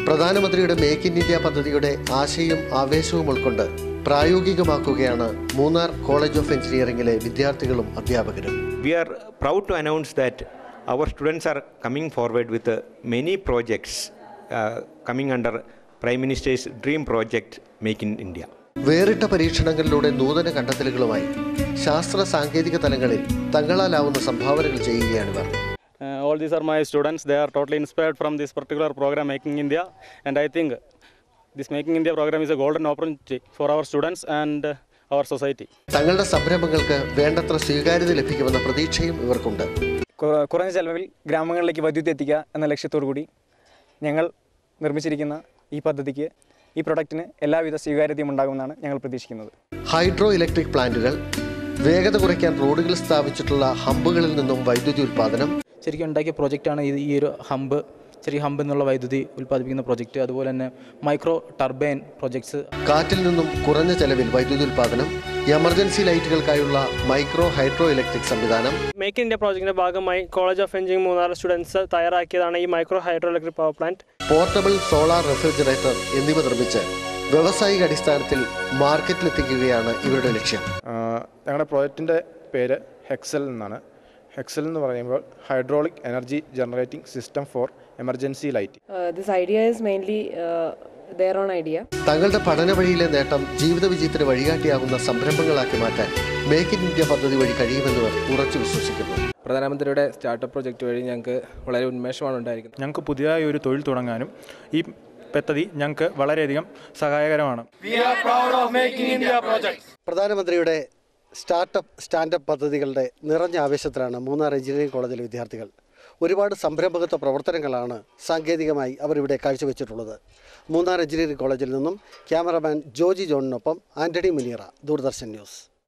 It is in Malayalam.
പ്രധാനമന്ത്രിയുടെ മേക്ക് ഇൻ ഇന്ത്യ പദ്ധതിയുടെ ആശയവും ആവേശവും ഉൾക്കൊണ്ട് പ്രായോഗികമാക്കുകയാണ് മൂന്നാർ കോളേജ് ഓഫ് എഞ്ചിനീയറിംഗിലെ വിദ്യാർത്ഥികളും അധ്യാപകരും We are proud to announce that our students are coming forward with uh, many projects uh, coming under Prime Minister's dream project Make in India. വേറിട്ട പരീക്ഷണങ്ങളിലൂടെ നൂതന കണ്ടെത്തലുകളുമായി ശാസ്ത്ര സാങ്കേതിക തലങ്ങളിൽ തങ്ങളാലാവുന്ന സംഭാവനകൾ ചെയ്യുകയാണിവർ Uh, all these are my students. They are totally inspired from this particular program, Making India. And I think this Making India program is a golden opportunity for our students and uh, our society. തങ്ങളുടെ സംരംഭങ്ങൾക്ക് വേണ്ടത്ര സ്വീകാര്യത ലഭിക്കുമെന്ന പ്രതീക്ഷയും ഇവർക്കുണ്ട് കുറ- കുറഞ്ഞ ചെലവിൽ ഗ്രാമങ്ങളിലേക്ക് വൈദ്യുതി എത്തിക്കുക എന്ന ലക്ഷ്യത്തോടു കൂടി ഞങ്ങൾ നിർമ്മിച്ചിരിക്കുന്ന ഈ പദ്ധതിക്ക് ഈ പ്രൊഡക്റ്റിന് എല്ലാവിധ സ്വീകാര്യതയും ഉണ്ടാകുമെന്നാണ് ഞങ്ങൾ പ്രതീക്ഷിക്കുന്നത് ഹൈഡ്രോ ഇലക്ട്രിക് പ്ലാന്റുകൾ വേഗത കുറയ്ക്കാൻ റോഡുകളിൽ സ്ഥാപിച്ചിട്ടുള്ള ഹമ്പുകളിൽ നിന്നും വൈദ്യുതി ഉൽപ്പാദനം ശരിക്കും ഉണ്ടാക്കിയ പ്രോജക്റ്റാണ് ഇത് ഈ ഒരു ഹമ്പ് ചെറിയ ഹമ്പ് എന്നുള്ള വൈദ്യുതി ഉൽപ്പാദിപ്പിക്കുന്ന പ്രോജക്റ്റ് അതുപോലെ തന്നെ മൈക്രോ ടർബൈൻ പ്രോജക്ട്സ് കാറ്റിൽ നിന്നും കുറഞ്ഞ ചെലവിൽ വൈദ്യുതി ഉൽപ്പാദനം എമർജൻസി ലൈറ്റുകൾക്കായുള്ള മൈക്രോ ഹൈഡ്രോ ഇലക്ട്രിക് സംവിധാനം മേക്ക് ഇന്ത്യ പ്രോജക്റ്റിന്റെ ഭാഗമായി college of engineering Munnar students തയ്യാറാക്കിയതാണ് ഈ micro hydro electric power plant portable solar refrigerator എന്നിവ നിർമ്മിച്ച് വ്യാവസായിക അടിസ്ഥാനത്തിൽ മാർക്കറ്റിലെത്തിക്കുകയാണ് ഇവരുടെ ലക്ഷ്യം ഞങ്ങളുടെ പ്രോജക്റ്റിൻ്റെ പേര് ഹെക്സൽ എന്നാണ് ഹെക്സൽ എന്ന് പറയുമ്പോൾ hydraulic energy generating system for emergency light Uh, this idea is mainly uh, their own idea. തങ്ങളുടെ പഠന വഴിയിലെ നേട്ടം ജീവിത വിജയത്തിന് വഴികാട്ടിയാകുന്ന സംരംഭങ്ങളാക്കി മാറ്റാൻ മേക്ക് ഇൻ ഇന്ത്യ പദ്ധതി വഴി കഴിയുമെന്നവർ ഉറച്ചു വിശ്വസിക്കുന്നു പ്രധാനമന്ത്രിയുടെ സ്റ്റാർട്ടപ്പ് പ്രൊജക്റ്റ് വഴി ഞങ്ങൾക്ക് വളരെ ഉന്മേഷമാണ് ഉണ്ടായിരിക്കുന്നത് ഞങ്ങൾക്ക് പുതിയതായി ഒരു തൊഴിൽ തുടങ്ങാനും ഈ പദ്ധതി ഞങ്ങൾക്ക് വളരെയധികം സഹായകരമാണ് പ്രധാനമന്ത്രിയുടെ സ്റ്റാർട്ടപ്പ് സ്റ്റാൻഡപ്പ് പദ്ധതികളുടെ നിറഞ്ഞ ആവേശത്തിലാണ് മൂന്നാർ എഞ്ചിനീയറിംഗ് കോളേജിലെ വിദ്യാർത്ഥികൾ ഒരുപാട് സംരംഭകത്വ പ്രവർത്തനങ്ങളാണ് സാങ്കേതികമായി അവർ ഇവിടെ കാഴ്ചവെച്ചിട്ടുള്ളത് മൂന്നാർ എഞ്ചിനീയറിംഗ് കോളേജിൽ നിന്നും ക്യാമറമാൻ ജോജി ജോണിനൊപ്പം ആന്റണി മുനീറ ദൂരദർശൻ ന്യൂസ്